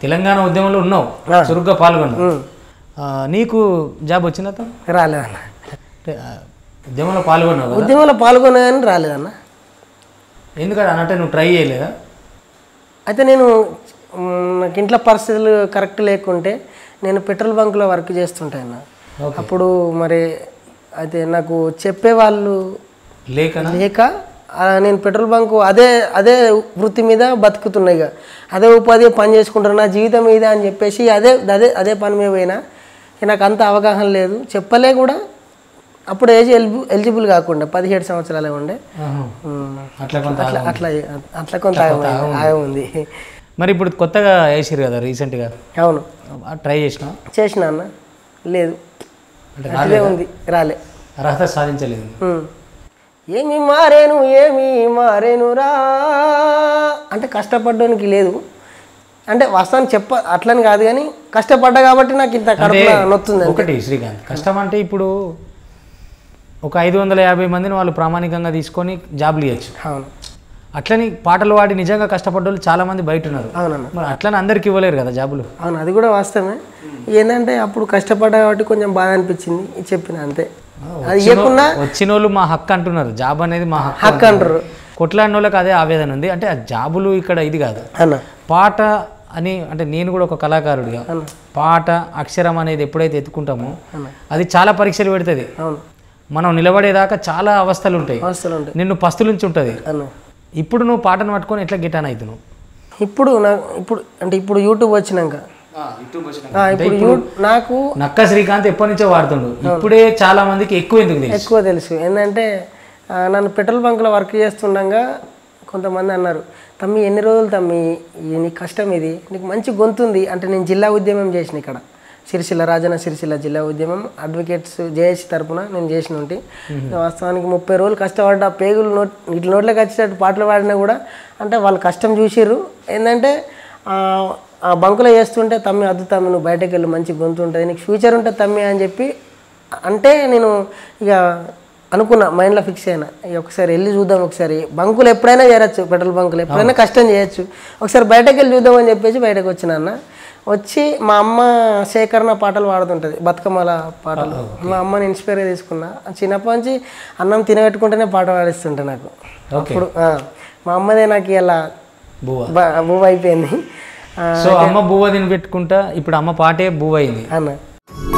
తెలంగాణ ఉద్యమంలో ఉన్నావు ఆ. చురుగ్గా పాల్గొన్నావు ఉమ్. ఆ, నీకు జాబ్ వచ్చిందా తా? రాలేదన్న అంటే ఆ, ఉద్యమంలో పాల్గొన్నావు కదా ఉద్యమంలో పాల్గొన్నా కానీ రాలేదన్న ఎందుకంటే అన్నట్టే నువ్వు ట్రై చేయలేదా అయితే నేను మ్, నాకు ఇంట్లో పరిస్థితులు కరెక్ట్ లేకుంటే నేను పెట్రోల్ బంక్లో వర్క్ చేస్తుంటాను ఓకే అప్పుడు మరి అయితే నాకు చెప్పేవాళ్ళు లేకనా లేక ఆ, నేను పెట్రోల్ బంక్ అదే అదే వృత్తి మీద బతుకుతున్నా ఇక అదే ఉపాధి పని చేసుకుంటున్నా నా జీవితం మీద అని చెప్పేసి అదే అదే అదే పని మీద పోయినా ఇక నాకు అంత అవగాహన లేదు చెప్పలే కూడా అప్పుడు ఏజ్ ఎలిబు ఎలిజిబుల్ కాకుండా పదిహేడు సంవత్సరాలే ఉండే ఆహా. ఉమ్, అట్లా కొంత అట్లా అట్లా అట్లా కొంత ఆగం- ఆగం ఉంది మరి ఇప్పుడు కొత్తగా వేసారు కదా రీసెంట్గా అవును ట్రై చేసినా చేసిన అన్న లేదు అంటే అట్లే ఉంది రాలే అర్హత సాధించలేదు ఉమ్. ఏమి మారేను ఏమి మారేనురా అంటే కష్టపడ్డానికి లేదు అంటే వాస్తవానికి చెప్ప అట్లని కాదు కానీ కష్టపడ్డా కాబట్టి నాకు ఇంత కడుపులో నొత్తుంది అంతే. ఒకటి శ్రీకాంత్ కష్టం అంటే ఇప్పుడు ఒక ఐదు వందల యాభై మందిని వాళ్ళు ప్రామాణికంగా తీసుకొని జాబ్లు ఇవ్వచ్చు అవును అట్లని పాటలు పాడి నిజంగా కష్టపడ్డ వాళ్ళు చాలా మంది బయట ఉన్నారు అవునన్న మరి అట్లని అందరికి ఇవ్వలేరు కదా జాబులు అవును అది కూడా వాస్తవమే ఏంటంటే అప్పుడు కష్టపడ్డా కాబట్టి కొంచెం బాధ అనిపించింది ఇది చెప్పిన అంతే అది ఇవ్వకున్నా వచ్చిన వాళ్ళు మా హక్కు అంటున్నారు జాబ్ అనేది మా హక్కు హక్కు అంటారు కొట్లాడిన వాళ్ళకి అదే ఆవేదన ఉంది అంటే ఆ జాబులు ఇక్కడ ఇది కాదు అన్న పాట అని అంటే నేను కూడా ఒక కళాకారుడిగా అన్న పాట అక్షరం అనేది ఎప్పుడైతే ఎత్తుకుంటామో అన్న అది చాలా పరీక్షలు పెడుతుంది అవును మనం నిలబడేదాకా చాలా అవస్థలు ఉంటాయి అవస్థలు ఉంటాయి నిన్ను పస్తులుంచి ఉంటుంది అన్న ఇప్పుడు నువ్వు పాటను పట్టుకొని ఎట్లా గిటాన్ అవుతున్నావు ఇప్పుడు నాకు ఇప్పుడు అంటే ఇప్పుడు యూట్యూబ్ వచ్చినాక ఆ, ఇప్పుడు యూ నాకు నక్క శ్రీకాంత్ ఎప్పటి నుంచో వాడుతుండు ఇప్పుడే చాలా మందికి ఎక్కువ ఎందుకు తెలుసు ఎక్కువ తెలుసు ఏంటంటే ఆ, నన్ను పెట్రోల్ బంక్లో వర్క్ చేస్తుండగా కొంతమంది అన్నారు తమ్మి ఎన్ని రోజులు తమ్మి ఈ నీ కష్టం ఇది నీకు మంచి గొంతుంది అంటే నేను జిల్లా ఉద్యమం చేసిన ఇక్కడ సిరిసిల్ల రాజన్న సిరిసిల్ల జిల్లా ఉద్యమం అడ్వకేట్స్ జేఏసీ తరపున నేను చేసిన ఉంటే వాస్తవానికి ముప్పై రోజులు కష్టపడ్డ పేగులు నోట్ ఇట్ల నోట్లోకి వచ్చేటట్టు పాటలు పాడినా కూడా అంటే వాళ్ళు కష్టం చూసిర్రు ఏంటంటే ఆ, ఆ బంకులో చేస్తుంటే తమ్మి అద్దు తమ్మి నువ్వు బయటకు వెళ్ళి మంచి గొంతు ఉంటుంది నీకు ఫ్యూచర్ ఉంటుంది తమ్మి అని చెప్పి అంటే నేను ఇక అనుకున్నా మైండ్లో ఫిక్స్ అయినా ఇక ఒకసారి వెళ్ళి చూద్దాం ఒకసారి బంకులు ఎప్పుడైనా చేరచ్చు పెట్రోల్ బంకులు ఎప్పుడైనా కష్టం చేయొచ్చు ఒకసారి బయటకు వెళ్ళి చూద్దాం అని చెప్పేసి బయటకు వచ్చిన అన్న వచ్చి మా అమ్మ సేకరణ పాటలు పాడుతుంటుంది బతుకమ్మల పాటలు మా అమ్మని ఇన్స్పైర్ తీసుకున్నా చిన్నప్పటి నుంచి అన్నం తినబెట్టుకుంటేనే పాట పాడిస్తుంటే నాకు ఓకే ఇప్పుడు ఆ, మా అమ్మదే నాకు ఇలా బువ్వ బువ్వ అయిపోయింది ఆ, సో అమ్మ బువ్వ తిని పెట్టుకుంటా ఇప్పుడు అమ్మ పాటే బువ్వ అయింది అన్న